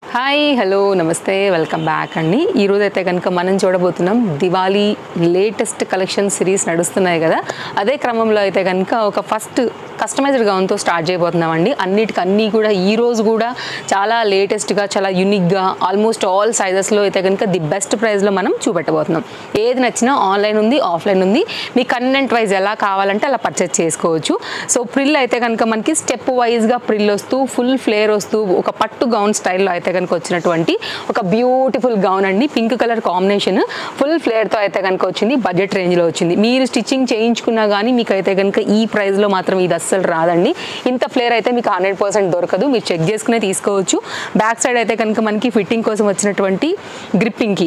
hi hello నమస్తే welcome back అండి ఈరోజు అయితే కనుక మనం చూడబోతున్నాం దివాళీ లేటెస్ట్ కలెక్షన్ సిరీస్ నడుస్తున్నాయి కదా అదే క్రమంలో అయితే కనుక ఒక ఫస్ట్ కస్టమైజ్డ్ గౌన్తో స్టార్ట్ చేయబోతున్నాం అండి అన్నిటికి అన్నీ కూడా ఈ రోజు కూడా చాలా లేటెస్ట్గా చాలా యూనిక్గా ఆల్మోస్ట్ ఆల్ సైజెస్లో అయితే కనుక ది బెస్ట్ ప్రైస్లో మనం చూపెట్టబోతున్నాం ఏది నచ్చినా ఆన్లైన్ ఉంది ఆఫ్లైన్ ఉంది మీ కన్వెంట్ వైజ్ ఎలా కావాలంటే అలా పర్చేస్ చేసుకోవచ్చు సో ప్రిల్ అయితే కనుక మనకి స్టెప్ వైజ్గా ప్రిల్ వస్తూ ఫుల్ ఫ్లేర్ వస్తూ ఒక పట్టు గౌన్ స్టైల్లో అయితే కనుక వచ్చినటువంటి ఒక బ్యూటిఫుల్ గౌన్ అండి పింక్ కలర్ కాంబినేషన్ ఫుల్ ఫ్లేర్తో అయితే కనుక వచ్చింది బడ్జెట్ రేంజ్లో వచ్చింది మీరు స్టిచ్చింగ్ చేయించుకున్నా కానీ మీకు అయితే కనుక ఈ ప్రైస్లో మాత్రం ఇది అస్సలు రాదండి ఇంత ఫ్లేర్ అయితే మీకు హండ్రెడ్ పర్సెంట్ దొరకదు మీరు చెక్ చేసుకునే తీసుకోవచ్చు బ్యాక్ సైడ్ అయితే కనుక మనకి ఫిట్టింగ్ కోసం వచ్చినటువంటి గ్రిప్పింగ్కి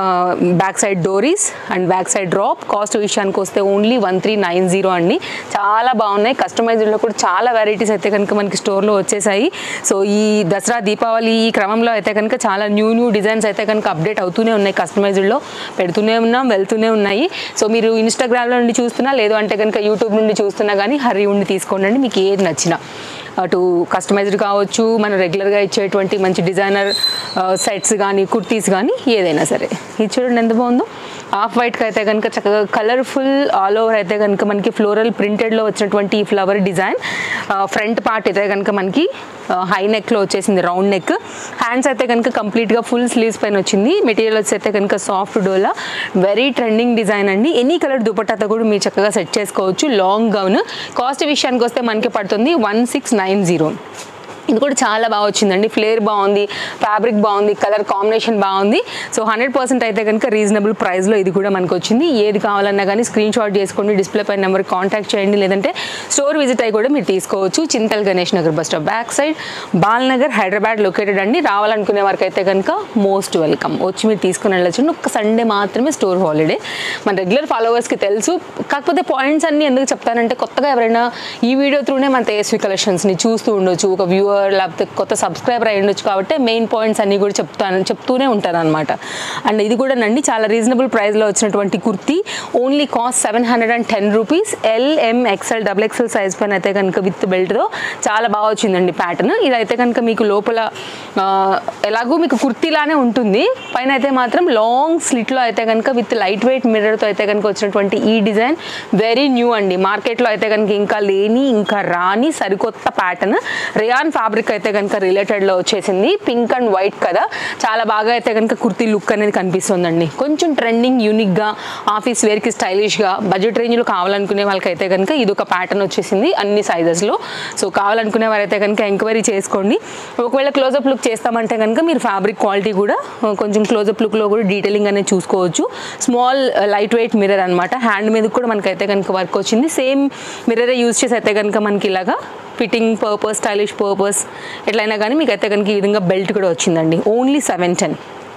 బ్యాక్ సైడ్ డోరీస్ and back side drop cost విషయానికి వస్తే only one three nine zero అండి చాలా బాగున్నాయి కస్టమైజ్డ్లో కూడా చాలా వెరైటీస్ అయితే కనుక మనకి స్టోర్లో వచ్చేసాయి సో ఈ దసరా దీపావళి ఈ క్రమంలో అయితే కనుక చాలా న్యూ న్యూ డిజైన్స్ అయితే కనుక అప్డేట్ అవుతూనే ఉన్నాయి కస్టమైజ్డ్లో పెడుతూనే ఉన్నాం వెళ్తూనే ఉన్నాయి సో మీరు ఇన్స్టాగ్రామ్లో నుండి చూస్తున్నా లేదు అంటే కనుక యూట్యూబ్ నుండి చూస్తున్నా కానీ హరి ఉండి తీసుకోండి మీకు ఏది నచ్చినా అటు కస్టమైజ్డ్ కావచ్చు మనం రెగ్యులర్గా ఇచ్చేటువంటి మంచి డిజైనర్ సెట్స్ కానీ కుర్తీస్ కానీ ఏదైనా సరే ఇది చూడండి ఎంత బాగుందో ఆఫ్ వైట్కి అయితే కనుక చక్కగా కలర్ఫుల్ ఆల్ ఓవర్ అయితే కనుక మనకి ఫ్లోరల్ ప్రింటెడ్లో వచ్చినటువంటి ఈ ఫ్లవర్ డిజైన్ ఫ్రంట్ పార్ట్ అయితే కనుక మనకి హై నెక్లో వచ్చేసింది రౌండ్ నెక్ హ్యాండ్స్ అయితే కనుక కంప్లీట్గా ఫుల్ స్లీవ్స్ పైన వచ్చింది మెటీరియల్ వచ్చి అయితే కనుక సాఫ్ట్ డోలా వెరీ ట్రెండింగ్ డిజైన్ అండి ఎనీ కలర్ దుపట్టాతో కూడా మీరు చక్కగా సెట్ చేసుకోవచ్చు లాంగ్ గౌన్ కాస్ట్ విషయానికి వస్తే మనకి పడుతుంది వన్ సిక్స్ నైన్ జీరో ఇది కూడా చాలా బాగా వచ్చిందండి ఫ్లేర్ బాగుంది ఫ్యాబ్రిక్ బాగుంది కలర్ కాంబినేషన్ బాగుంది సో హండ్రెడ్ పర్సెంట్ అయితే కనుక రీజనబుల్ ప్రైస్లో ఇది కూడా మనకు వచ్చింది ఏది కావాలన్నా కానీ స్క్రీన్ షాట్ చేసుకోండి డిస్ప్లే పైన నెంబర్ కాంటాక్ట్ చేయండి లేదంటే స్టోర్ విజిట్ అయ్యి కూడా మీరు తీసుకోవచ్చు Chintal Ganesh Nagar bus stop back side Balnagar Hyderabad located అండి రావాలనుకునే వారికి అయితే కనుక మోస్ట్ వెల్కమ్ వచ్చి మీరు తీసుకుని వెళ్ళచ్చు ఒక సండే మాత్రమే స్టోర్ హాలిడే మన రెగ్యులర్ ఫాలోవర్స్కి తెలుసు కాకపోతే పాయింట్స్ అన్ని ఎందుకు చెప్తానంటే కొత్తగా ఎవరైనా ఈ వీడియో త్రూనే మన తేజస్వి కలెక్షన్స్ని చూస్తూ ఉండొచ్చు ఒక వ్యూవర్ లేకపోతే కొత్త సబ్స్క్రైబర్ అయి ఉండొచ్చు కాబట్టి మెయిన్ పాయింట్స్ అన్ని కూడా చెప్తాను చెప్తూనే ఉంటాను అనమాట అండ్ ఇది కూడా నండి చాలా రీజనబుల్ ప్రైస్లో వచ్చినటువంటి kurti only cost seven hundred and ten rupees L M XL double XL size పైన అయితే కనుక విత్ బెల్ట్తో చాలా బాగా వచ్చిందండి ప్యాటర్న్ ఇదైతే కనుక మీకు లోపల ఆ, ఎలాగో మీకు కుర్తీలానే ఉంటుంది పైన అయితే మాత్రం లాంగ్ స్లిట్లో అయితే కనుక విత్ లైట్ వెయిట్ మిర్రర్తో అయితే కనుక వచ్చినటువంటి ఈ డిజైన్ వెరీ న్యూ అండి మార్కెట్లో అయితే కనుక ఇంకా లేని ఇంకా రాని సరికొత్త ప్యాటర్న్ రియాన్ ఫ్యాబ్రిక్ అయితే కనుక రిలేటెడ్లో వచ్చేసింది పింక్ అండ్ వైట్ కదా చాలా బాగా అయితే కనుక కుర్తీ లుక్ అనేది కనిపిస్తుందండి కొంచెం ట్రెండింగ్ యూనిక్గా ఆఫీస్ వేర్కి స్టైలిష్గా బడ్జెట్ రేంజ్లో కావాలనుకునే వాళ్ళకైతే కనుక ఇది ఒక ప్యాటర్న్ వచ్చేసింది అన్ని సైజెస్లో సో కావాలనుకునే వారైతే కనుక ఎంక్వైరీ చేసుకోండి ఒకవేళ క్లోజప్ లుక్ చేస్తామంటే కనుక మీరు ఫ్యాబ్రిక్ క్వాలిటీ కూడా ఆ, కొంచెం క్లోజప్ లుక్లో కూడా డీటెయిలింగ్ అనేది చూసుకోవచ్చు స్మాల్ లైట్ వెయిట్ మిర్రర్ అనమాట హ్యాండ్ మీద కూడా మనకైతే కనుక వర్క్ వచ్చింది సేమ్ మిర్రరే యూజ్ చేసి అయితే కనుక మనకి ఇలాగా ఫిట్టింగ్ పర్పస్ స్టైలిష్ పర్పస్ ఎట్లయినా కానీ మీకు అయితే కనుక ఈ విధంగా బెల్ట్ కూడా వచ్చిందండి ఓన్లీ సెవెన్ టెన్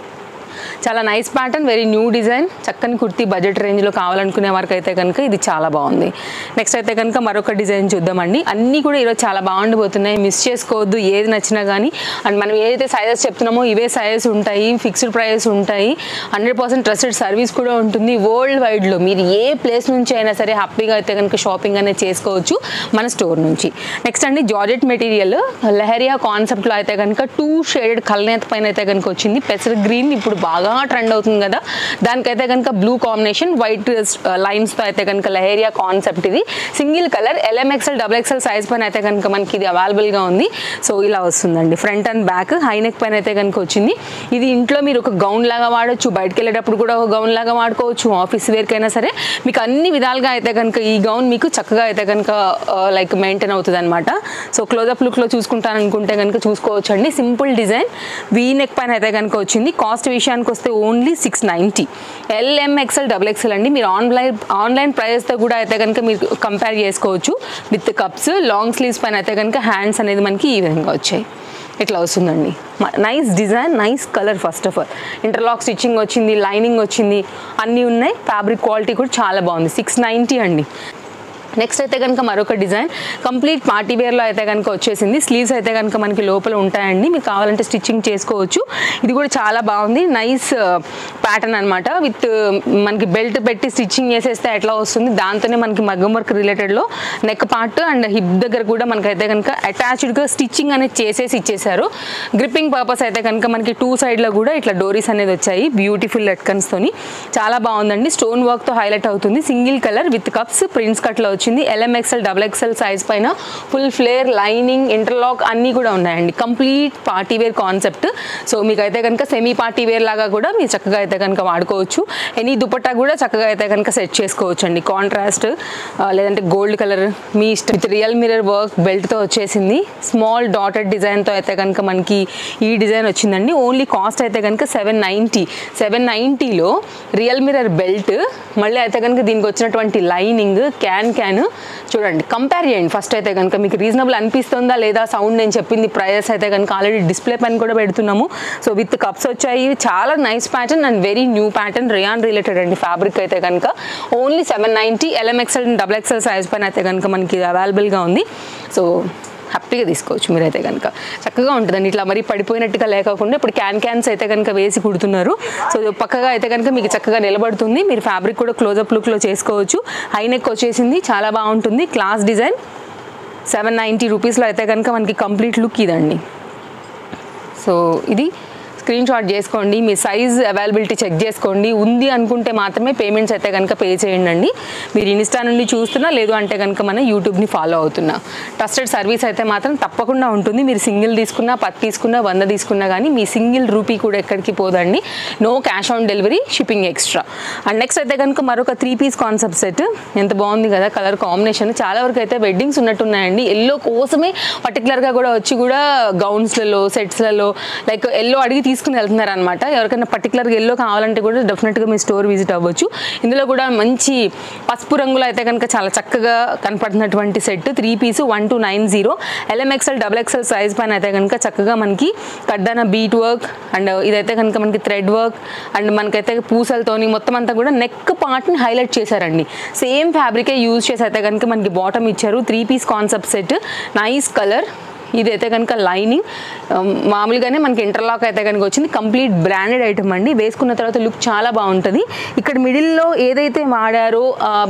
చాలా nice pattern very new design చక్కని కుర్తీ బడ్జెట్ రేంజ్లో కావాలనుకునే వారికి అయితే కనుక ఇది చాలా బాగుంది నెక్స్ట్ అయితే కనుక మరొక డిజైన్ చూద్దామండి అన్నీ కూడా ఈరోజు చాలా బాగుండిపోతున్నాయి మిస్ చేసుకోవద్దు ఏది నచ్చినా కానీ అండ్ మనం ఏదైతే సైజెస్ చెప్తున్నామో ఇవే సైజెస్ ఉంటాయి ఫిక్స్డ్ ప్రైస్ ఉంటాయి హండ్రెడ్ పర్సెంట్ ట్రస్టెడ్ సర్వీస్ కూడా ఉంటుంది వరల్డ్ వైడ్లో మీరు ఏ ప్లేస్ నుంచి అయినా సరే హ్యాపీగా అయితే కనుక షాపింగ్ అనేది చేసుకోవచ్చు మన స్టోర్ నుంచి నెక్స్ట్ అండి జార్జెట్ మెటీరియల్ లెహరియా కాన్సెప్ట్లో అయితే కనుక టూ షేడెడ్ కల్నేత పైన అయితే కనుక వచ్చింది పెసర్ గ్రీన్ ఇప్పుడు బాగా ట్రెండ్ అవుతుంది కదా దానికైతే కనుక బ్లూ కాంబినేషన్ వైట్ లైన్స్తో అయితే కనుక లెహరియా కాన్సెప్ట్ ఇది single colour L M XL double XL size పైన అయితే కనుక మనకి ఇది అవైలబుల్గా ఉంది సో ఇలా వస్తుందండి front and back high neck పైన అయితే కనుక వచ్చింది ఇది ఇంట్లో మీరు ఒక గౌన్ లాగా వాడచ్చు బయటకు వెళ్ళేటప్పుడు కూడా ఒక గౌన్ లాగా వాడుకోవచ్చు ఆఫీస్ వేర్కైనా సరే మీకు అన్ని విధాలుగా అయితే కనుక ఈ గౌన్ మీకు చక్కగా అయితే కనుక లైక్ మెయింటైన్ అవుతుంది అనమాట సో క్లోజప్ లుక్లో చూసుకుంటాననుకుంటే కనుక చూసుకోవచ్చు అండి సింపుల్ డిజైన్ వీ నెక్ పైన అయితే కనుక వచ్చింది కాస్ట్ విషయానికి వస్తే only six ninety L M XL double XL అండి మీరు ఆన్లైన్ ఆన్లైన్ ప్రైస్తో కూడా అయితే కనుక మీరు కంపేర్ చేసుకోవచ్చు విత్ కప్స్ లాంగ్ స్లీవ్స్ పైన అయితే కనుక హ్యాండ్స్ అనేది మనకి ఈ విధంగా వచ్చాయి ఇట్లా వస్తుందండి nice design nice colour first of all interlock stitching వచ్చింది లైనింగ్ వచ్చింది అన్నీ ఉన్నాయి ఫ్యాబ్రిక్ క్వాలిటీ కూడా చాలా బాగుంది సిక్స్ నైంటీ అండి నెక్స్ట్ అయితే కనుక మరొక డిజైన్ కంప్లీట్ పార్టీ వేర్లో అయితే కనుక వచ్చేసింది స్లీవ్స్ అయితే కనుక మనకి లోపల ఉంటాయండి మీకు కావాలంటే స్టిచ్చింగ్ చేసుకోవచ్చు ఇది కూడా చాలా బాగుంది నైస్ ప్యాటర్న్ అనమాట విత్ మనకి బెల్ట్ పెట్టి స్టిచ్చింగ్ చేసేస్తే ఎట్లా వస్తుంది దాంతోనే మనకి మగ్గం వర్క్ రిలేటెడ్లో నెక్ పార్ట్ అండ్ హిప్ దగ్గర కూడా మనకైతే కనుక అటాచ్డ్గా స్టిచ్చింగ్ అనేది చేసేసి ఇచ్చేసారు గ్రిప్పింగ్ పర్పస్ అయితే కనుక మనకి టూ సైడ్లో కూడా ఇట్లా డోరీస్ అనేది వచ్చాయి బ్యూటిఫుల్ లెట్కన్స్తోని చాలా బాగుందండి స్టోన్ వర్క్తో హైలైట్ అవుతుంది single colour with cups prints కట్లో వచ్చింది ఎల్ఎంఎక్సెల్ డబుల్ ఎక్సెల్ సైజ్ పైన ఫుల్ ఫ్లేర్ లైనింగ్ ఇంటర్లాక్ అన్నీ కూడా ఉన్నాయండి complete party wear concept so మీకు అయితే కనుక సెమీ పార్టీ వేర్ లాగా కూడా మీరు చక్కగా అయితే కనుక వాడుకోవచ్చు ఎనీ దుపట్టా కూడా చక్కగా అయితే కనుక సెట్ చేసుకోవచ్చు అండి కాంట్రాస్ట్ లేదంటే గోల్డ్ కలర్ మీ ఇష్టం విత్ రియల్ మిరర్ వర్క్ బెల్ట్తో వచ్చేసింది స్మాల్ డాటెడ్ డిజైన్తో అయితే కనుక మనకి ఈ డిజైన్ వచ్చిందండి ఓన్లీ కాస్ట్ అయితే కనుక సెవెన్ నైంటీ సెవెన్ నైంటీలో రియల్ మిరర్ బెల్ట్ మళ్ళీ అయితే కనుక దీనికి వచ్చినటువంటి లైనింగ్ క్యాన్ క్యాన్ చూడండి కంపేర్ చేయండి ఫస్ట్ అయితే కనుక మీకు రీజనబుల్ అనిపిస్తుందా లేదా సౌండ్ నేను చెప్పింది ప్రైజెస్ అయితే కనుక ఆల్రెడీ డిస్ప్లే పైన కూడా పెడుతున్నాము సో విత్ కప్స్ వచ్చాయి చాలా nice pattern and very new pattern rayon related అండి ఫ్యాబ్రిక్ అయితే కనుక only seven ninety L M XL and double XL size పైన అయితే కనుక మనకి అవైలబుల్గా ఉంది సో హ్యాపీగా తీసుకోవచ్చు మీరైతే కనుక చక్కగా ఉంటుందండి ఇట్లా మరి పడిపోయినట్టుగా లేకుండా ఇప్పుడు క్యాన్ క్యాన్స్ అయితే కనుక వేసి కుడుతున్నారు సో పక్కగా అయితే కనుక మీకు చక్కగా నిలబడుతుంది మీరు ఫ్యాబ్రిక్ కూడా క్లోజప్ లుక్లో చేసుకోవచ్చు హై నెక్ వచ్చేసింది చాలా బాగుంటుంది క్లాస్ డిజైన్ సెవెన్ నైంటీ రూపీస్లో అయితే కనుక మనకి కంప్లీట్ లుక్ ఇదండి సో ఇది స్క్రీన్ షాట్ చేసుకోండి మీ సైజ్ అవైలబిలిటీ చెక్ చేసుకోండి ఉంది అనుకుంటే మాత్రమే పేమెంట్స్ అయితే కనుక పే చేయండి మీరు ఇన్స్టా నుండి చూస్తున్నా లేదు అంటే కనుక మన యూట్యూబ్ని ఫాలో అవుతున్నా ట్రస్టెడ్ సర్వీస్ అయితే మాత్రం తప్పకుండా ఉంటుంది మీరు సింగిల్ తీసుకున్నా పది తీసుకున్నా వంద తీసుకున్నా కానీ మీ సింగిల్ రూపీ కూడా ఎక్కడికి పోదండి no cash on delivery shipping extra and next అయితే కనుక మరొక త్రీ పీస్ కాన్సెప్ట్ సెట్ ఎంత బాగుంది కదా కలర్ కాంబినేషన్ చాలా వరకు అయితే వెడ్డింగ్స్ ఉన్నట్టున్నాయండి ఎల్లో కోసమే పర్టికులర్గా కూడా వచ్చి కూడా గౌన్స్లలో సెట్స్లలో లైక్ ఎల్లో అడిగి తీసుకుని వెళ్తున్నారు అనమాట ఎవరికైనా పర్టికులర్గా ఎల్లో కావాలంటే కూడా డెఫినెట్గా మీ స్టోర్ విజిట్ అవ్వచ్చు ఇందులో కూడా మంచి పసుపు రంగులో అయితే కనుక చాలా చక్కగా కనపడుతున్నటువంటి set three piece one two nine zero L M XL double XL size పైన అయితే కనుక చక్కగా మనకి కడ్డాన బీట్ వర్క్ అండ్ ఇదైతే కనుక మనకి థ్రెడ్ వర్క్ అండ్ మనకైతే పూసలతోని మొత్తం అంతా కూడా నెక్ పార్ట్ని హైలైట్ చేశారండి సేమ్ ఫ్యాబ్రికే యూజ్ చేసి అయితే కనుక మనకి బాటమ్ ఇచ్చారు three piece concept set nice colour ఇదైతే కనుక లైనింగ్ మామూలుగానే మనకి ఇంటర్లాక్ అయితే కనుక వచ్చింది కంప్లీట్ బ్రాండెడ్ ఐటమ్ అండి వేసుకున్న తర్వాత లుక్ చాలా బాగుంటుంది ఇక్కడ మిడిల్లో ఏదైతే వాడారో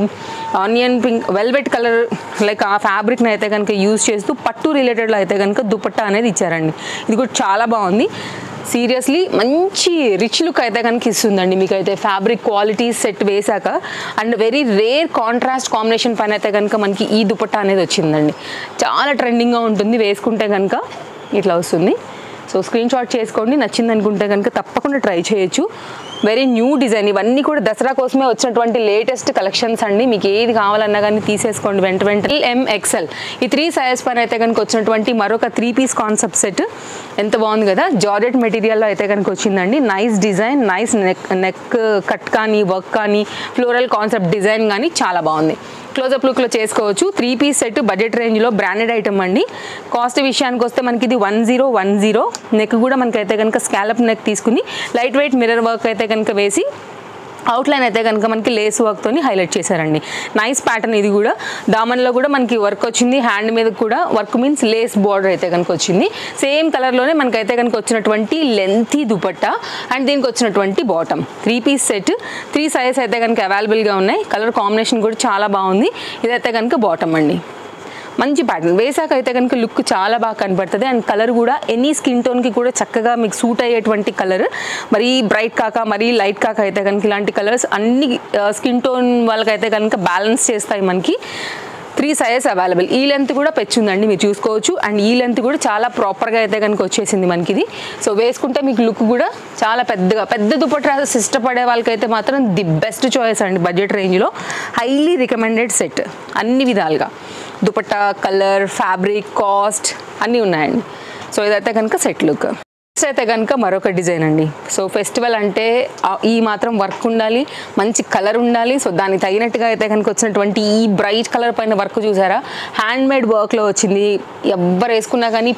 onion pink velvet colour like ఆ ఫ్యాబ్రిక్ని అయితే కనుక యూజ్ చేస్తూ పట్టు రిలేటెడ్లో అయితే కనుక దుపట్టా అనేది ఇచ్చారండి ఇది కూడా చాలా బాగుంది సీరియస్లీ మంచి రిచ్ లుక్ అయితే కనుక ఇస్తుందండి మీకు అయితే ఫ్యాబ్రిక్ క్వాలిటీ సెట్ వేశాక and very rare contrast combination పైన అయితే కనుక మనకి ఈ దుపట్టా అనేది వచ్చిందండి చాలా ట్రెండింగ్గా ఉంటుంది వేసుకుంటే కనుక ఇట్లా వస్తుంది సో స్క్రీన్ షాట్ చేసుకోండి నచ్చింది అనుకుంటే కనుక తప్పకుండా ట్రై చేయొచ్చు వెరీ న్యూ డిజైన్ ఇవన్నీ కూడా దసరా కోసమే వచ్చినటువంటి లేటెస్ట్ కలెక్షన్స్ అండి మీకు ఏది కావాలన్నా కానీ తీసేసుకోండి వెంట వెంటనే ఎంఎక్సెల్ ఈ త్రీ సైజ్ పైన అయితే కనుక వచ్చినటువంటి మరొక త్రీ పీస్ కాన్సెప్ట్ సెట్ ఎంత బాగుంది కదా జార్జెట్ మెటీరియల్లో అయితే కనుక వచ్చిందండి nice design nice neck neck cut కానీ వర్క్ కానీ ఫ్లోరల్ కాన్సెప్ట్ డిజైన్ కానీ చాలా బాగుంది క్లోజప్ లుక్లో చేసుకోవచ్చు త్రీ పీస్ సెట్ బడ్జెట్ రేంజ్లో బ్రాండెడ్ ఐటమ్ అండి కాస్ట్ విషయానికి వస్తే మనకి ఇది one zero one zero neck కూడా మనకైతే కనుక స్కాలప్ నెక్ తీసుకుని లైట్ వెయిట్ మిర్రర్ వర్క్ అయితే కనుక వేసి అవుట్లైన్ అయితే కనుక మనకి లేస్ వర్క్తోని హైలైట్ చేశారండి నైస్ ప్యాటర్న్ ఇది కూడా దామన్లో కూడా మనకి వర్క్ వచ్చింది హ్యాండ్ మీద కూడా వర్క్ మీన్స్ లేస్ బార్డర్ అయితే కనుక వచ్చింది సేమ్ కలర్లోనే మనకైతే కనుక వచ్చినటువంటి లెంతీ దుపట్టా అండ్ దీనికి వచ్చినటువంటి bottom three piece set three size అయితే కనుక అవైలబుల్గా ఉన్నాయి కలర్ కాంబినేషన్ కూడా చాలా బాగుంది ఇదైతే కనుక బాటమ్ అండి మంచి ప్యాటర్న్ వేసాక అయితే కనుక లుక్ చాలా బాగా కనపడుతుంది అండ్ కలర్ కూడా ఎనీ స్కిన్ టోన్కి కూడా చక్కగా మీకు సూట్ అయ్యేటువంటి కలర్ మరీ బ్రైట్ కాక మరీ లైట్ కాక అయితే కనుక ఇలాంటి కలర్స్ అన్ని స్కిన్ టోన్ వాళ్ళకైతే కనుక బ్యాలెన్స్ చేస్తాయి మనకి త్రీ సైజెస్ అవైలబుల్ ఈ లెంత్ కూడా పెచ్చుందండి మీరు చూసుకోవచ్చు అండ్ ఈ లెంత్ కూడా చాలా ప్రాపర్గా అయితే కనుక వచ్చేసింది మనకి ఇది సో వేసుకుంటే మీకు లుక్ కూడా చాలా పెద్దగా పెద్ద దుపట్టా ఇష్టపడే వాళ్ళకైతే మాత్రం ది బెస్ట్ చాయిస్ అండి బడ్జెట్ రేంజ్లో హైలీ రికమెండెడ్ సెట్ అన్ని విధాలుగా దుపట్టా కలర్ ఫ్యాబ్రిక్ కాస్ట్ అన్నీ ఉన్నాయండి సో ఇదైతే కనుక సెట్ లుక్ నెక్స్ట్ అయితే కనుక మరొక డిజైన్ అండి సో ఫెస్టివల్ అంటే ఆ- ఈ మాత్రం వర్క్ ఉండాలి మంచి కలర్ ఉండాలి సో దానికి తగినట్టుగా అయితే కనుక వచ్చినటువంటి ఈ బ్రైట్ కలర్ పైన వర్క్ చూసారా హ్యాండ్ మేడ్ వర్క్లో వచ్చింది ఎవ్వరు వేసుకున్నా కానీ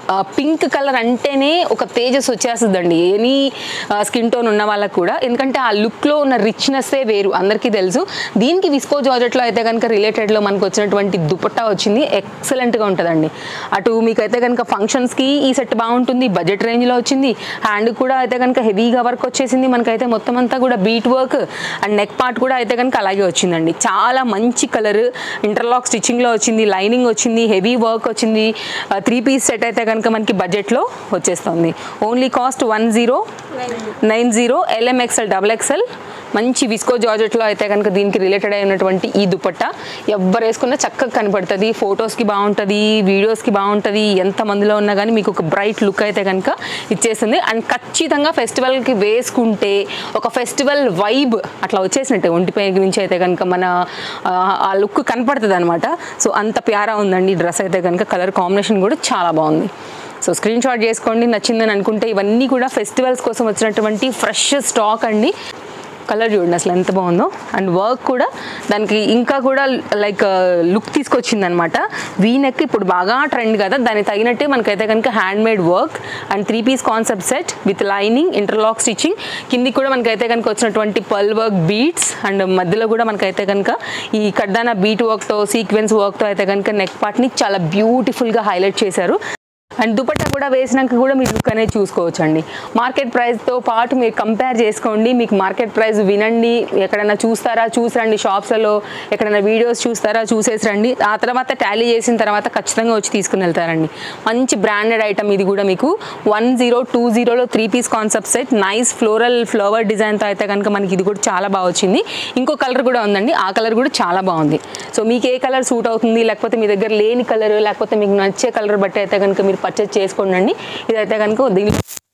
పింక్ కలర్ అంటేనే ఒక తేజస్ వచ్చేస్తుందండి ఎనీ స్కిన్ టోన్ ఉన్న వాళ్ళకి కూడా ఎందుకంటే ఆ లుక్లో ఉన్న రిచ్నెస్సే వేరు అందరికీ తెలుసు దీనికి విస్కో జార్జెట్లో అయితే కనుక రిలేటెడ్లో మనకు వచ్చినటువంటి దుపట్టా వచ్చింది ఎక్సలెంట్గా ఉంటుందండి అటు మీకైతే కనుక ఫంక్షన్స్కి ఈ సెట్ బాగుంటుంది బడ్జెట్ రేంజ్లో వచ్చింది హ్యాండ్ కూడా అయితే కనుక హెవీగా వర్క్ వచ్చేసింది మనకైతే మొత్తం అంతా కూడా bead work and neck part కూడా అయితే కనుక అలాగే వచ్చిందండి చాలా మంచి కలర్ ఇంటర్లాక్ స్టిచ్చింగ్లో వచ్చింది లైనింగ్ వచ్చింది హెవీ వర్క్ వచ్చింది త్రీ పీస్ సెట్ అయితే కనుక మనకి బడ్జెట్లో వచ్చేస్తుంది only cost one zero nine zero L M XL double XL మంచి విస్కో జార్జెట్లో అయితే కనుక దీనికి రిలేటెడ్ అయినటువంటి ఈ దుపట్టా ఎవ్వరు వేసుకున్నా చక్కగా కనపడుతుంది ఫొటోస్కి బాగుంటుంది వీడియోస్కి బాగుంటుంది ఎంత మందిలో ఉన్నా కానీ మీకు ఒక బ్రైట్ లుక్ అయితే కనుక ఇచ్చేస్తుంది అండ్ ఖచ్చితంగా ఫెస్టివల్కి వేసుకుంటే ఒక ఫెస్టివల్ వైబ్ అట్లా వచ్చేసినట్టే ఒంటిపై నుంచి అయితే కనుక మన ఆ, ఆ లుక్ కనపడుతుంది అనమాట సో అంత ప్యారా ఉందండి ఈ డ్రెస్ అయితే కనుక కలర్ కాంబినేషన్ కూడా చాలా బాగుంది సో స్క్రీన్ షాట్ చేసుకోండి నచ్చిందని అనుకుంటే ఇవన్నీ కూడా ఫెస్టివల్స్ కోసం వచ్చినటువంటి ఫ్రెష్ స్టాక్ అండి కలర్ చూడండి అసలు ఎంత బాగుందో అండ్ వర్క్ కూడా దానికి ఇంకా కూడా లైక్ లుక్ తీసుకొచ్చింది అనమాట వీనెక్ ఇప్పుడు బాగా ట్రెండ్ కదా దానికి తగినట్టే మనకైతే కనుక hand made work and three piece concept set with lining interlock stitching కింది కూడా మనకైతే కనుక వచ్చినటువంటి పల్ వర్క్ బీట్స్ అండ్ మధ్యలో కూడా మనకైతే కనుక ఈ కడ్దాన బీట్ వర్క్తో సీక్వెన్స్ వర్క్తో అయితే కనుక నెక్ పార్ట్ని చాలా బ్యూటిఫుల్గా హైలైట్ చేశారు అండ్ దుపట్టా కూడా వేసినాక కూడా మీరు లుక్ అనేది చూసుకోవచ్చు అండి మార్కెట్ ప్రైస్తో పాటు మీరు కంపేర్ చేసుకోండి మీకు మార్కెట్ ప్రైస్ వినండి ఎక్కడైనా చూస్తారా చూసిరండి షాప్స్లలో ఎక్కడైనా వీడియోస్ చూస్తారా చూసేసి రండి ఆ తర్వాత టాలీ చేసిన తర్వాత ఖచ్చితంగా వచ్చి తీసుకుని వెళ్తారండి మంచి బ్రాండెడ్ ఐటమ్ ఇది కూడా మీకు వన్ జీరో టూ జీరోలో three piece concept set nice floral flower డిజైన్తో అయితే కనుక మనకి ఇది కూడా చాలా బాగా వచ్చింది ఇంకో కలర్ కూడా ఉందండి ఆ కలర్ కూడా చాలా బాగుంది సో మీకు ఏ కలర్ సూట్ అవుతుంది లేకపోతే మీ దగ్గర లేని కలర్ లేకపోతే మీకు నచ్చే కలర్ బట్టి అయితే కనుక మీరు పర్చేస్ చేసుకోండి ఇదైతే కనుక దీని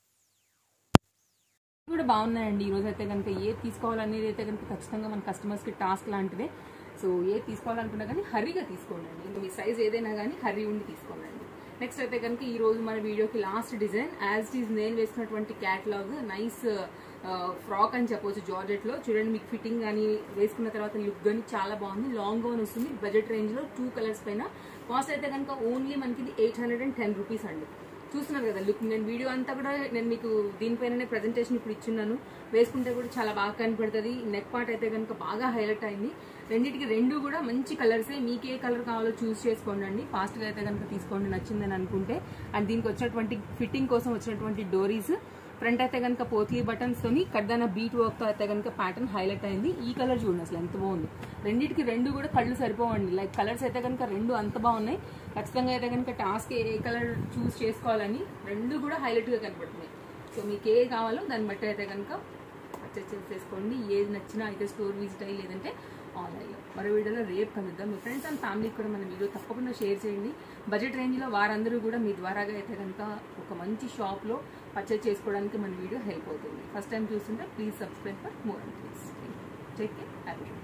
కూడా బాగున్నాయండి ఈరోజు అయితే కనుక ఏది తీసుకోవాలనేది అయితే కనుక ఖచ్చితంగా మన కస్టమర్స్కి టాస్క్ లాంటిదే సో ఏది తీసుకోవాలనుకున్నా కానీ హర్రీగా తీసుకోండి అండి మీ సైజ్ ఏదైనా కానీ హర్రీ ఉండి తీసుకోండి నెక్స్ట్ అయితే కనుక ఈ రోజు మన వీడియోకి last design as it is నేను వేసుకున్నటువంటి క్యాటలాగ్ నైస్ ఫ్రాక్ అని చెప్పొచ్చు జార్జెట్ లో చూడండి మీకు ఫిట్టింగ్ కానీ వేసుకున్న తర్వాత లుక్ కానీ చాలా బాగుంది లాంగ్ గౌన్ వస్తుంది బడ్జెట్ రేంజ్ లో టూ కలర్స్ పైన కాస్ట్ అయితే కనుక ఓన్లీ మనకి ఇది eight hundred and ten rupees అండి చూస్తున్నారు కదా లుక్ నేను వీడియో అంతా కూడా నేను మీకు దీనిపైననే ప్రజెంటేషన్ ఇప్పుడు ఇచ్చున్నాను వేసుకుంటే కూడా చాలా బాగా కనపడుతుంది నెక్ పార్ట్ అయితే కనుక బాగా హైలైట్ అయింది రెండింటికి రెండు కూడా మంచి కలర్సే మీకు ఏ కలర్ కావాలో చూస్ చేసుకోండి అండి ఫాస్ట్గా అయితే కనుక తీసుకోండి నచ్చిందని అనుకుంటే అండ్ దీనికి వచ్చినటువంటి ఫిట్టింగ్ కోసం వచ్చినటువంటి డోరీస్ ఫ్రంట్ అయితే కనుక పోతీ బటన్స్ తోని కడ్దాన బీట్ వర్క్ తో అయితే కనుక ప్యాటర్న్ హైలైట్ అయింది ఈ కలర్ చూడండి అసలు ఎంత బాగుంది రెండింటికి రెండు కూడా కళ్ళు సరిపోవండి లైక్ కలర్స్ అయితే కనుక రెండు అంత బాగున్నాయి ఖచ్చితంగా అయితే కనుక టాస్క్ ఏ కలర్ చూస్ చేసుకోవాలని రెండు కూడా హైలైట్ గా కనపడుతున్నాయి సో మీకు ఏ కావాలో దాన్ని బట్టి అయితే కనుక పర్చేస్ చేసేసుకోండి ఏది నచ్చినా అయితే స్టోర్ విజిట్ అయ్యి లేదంటే ఆన్లైన్లో మరో వీడియోలో రేపు కలుద్దాం మీ ఫ్రెండ్స్ అండ్ ఫ్యామిలీకి కూడా మన వీడియో తప్పకుండా షేర్ చేయండి బడ్జెట్ రేంజ్లో వారందరూ కూడా మీ ద్వారాగా అయితే కనుక ఒక మంచి షాప్లో పర్చేస్ చేసుకోవడానికి మన వీడియో హెల్ప్ అవుతుంది ఫస్ట్ టైం చూస్తుంటే please subscribe for more and please take care happy